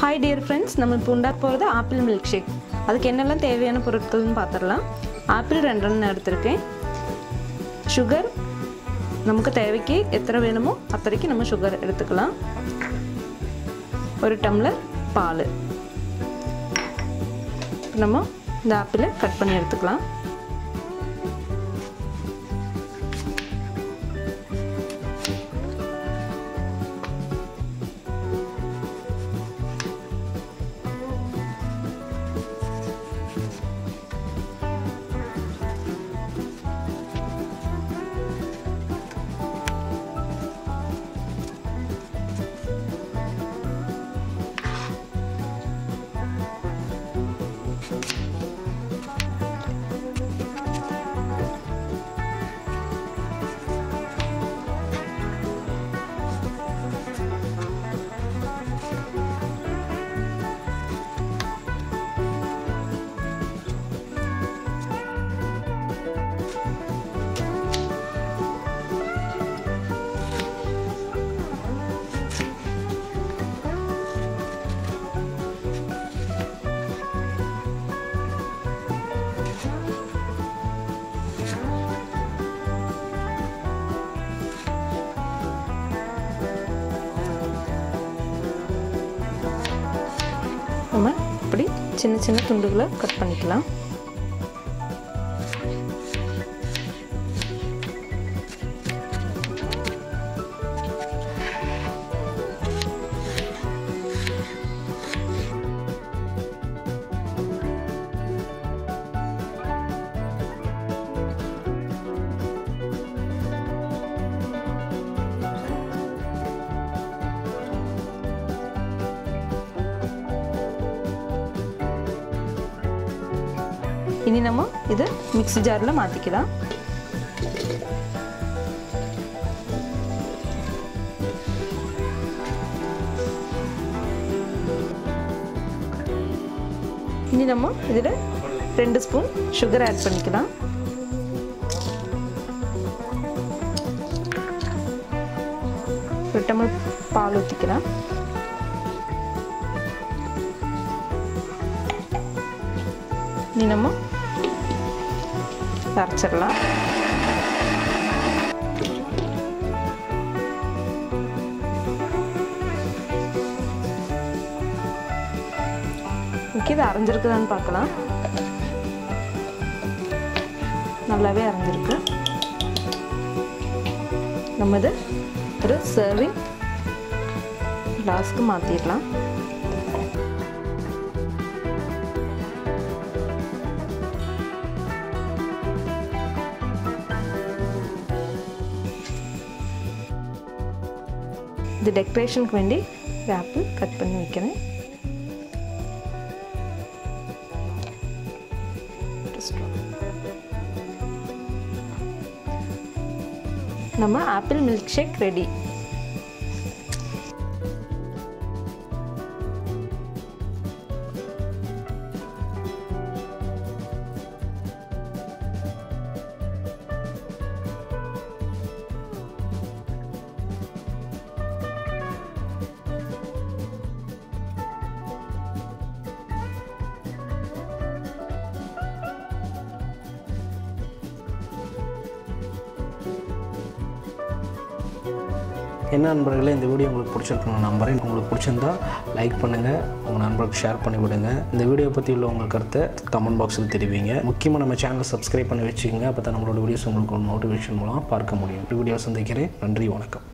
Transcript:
hi dear friends நம்ம இப்போ உண்டாக்க போகிறது ஆப்பிள் மில்க் ஷேக் அதுக்கு என்னெல்லாம் தேவையான பொருட்கள்னு பார்த்துடலாம் ஆப்பிள் ரெண்டெண்ணம் எடுத்திருக்கேன் சுகர் நமக்கு தேவைக்கு எத்தனை வேணுமோ அத்தனைக்கு நம்ம சுகர் எடுத்துக்கலாம் ஒரு டம்ளர் பால் நம்ம இந்த ஆப்பிளை கட் பண்ணி எடுத்துக்கலாம் நம்ம இப்படி சின்ன சின்ன துண்டுகளை கட் பண்ணிக்கலாம் இனி நம்ம இது மிக்ஸி ஜாரில் மாற்றிக்கலாம் இனி நம்ம இதில் ரெண்டு ஸ்பூன் சுகர் ஆட் பண்ணிக்கலாம் ஒரு டம்ளர் பால் ஊற்றிக்கலாம் இனி நம்ம அரைச்சிடலாம் ஓகே இது அரைஞ்சிருக்குதான்னு பார்க்கலாம் நல்லாவே அரைஞ்சிருக்கு நம்ம இது ஒரு சர்விங் கிளாஸ்க்கு மாற்றிடலாம் இது டெக்கரேஷனுக்கு வேண்டி ஆப்பிள் கட் பண்ணி வைக்கிறேன் நம்ம ஆப்பிள் மில்க் ஷேக் ரெடி என்ன நண்பர்களே இந்த வீடியோ உங்களுக்கு பிடிச்சிருக்கணும் நம்புறேன் உங்களுக்கு பிடிச்சிருந்தா லைக் பண்ணுங்கள் உங்கள் நண்பர்களுக்கு ஷேர் பண்ணி விடுங்க இந்த வீடியோ பற்றி உள்ள உங்கள் கருத்தை கமெண்ட் பாக்ஸில் தெரிவிங்க முக்கியமாக நம்ம சேனலை சப்ஸ்கிரைப் பண்ணி வச்சுக்கோங்க அப்போ தான் நம்மளோட வீடியோஸ் உங்களுக்கு ஒரு நோட்டிஃபிகேஷன் மூலம் பார்க்க முடியும் வீடியோ சந்திக்கிறேன் நன்றி வணக்கம்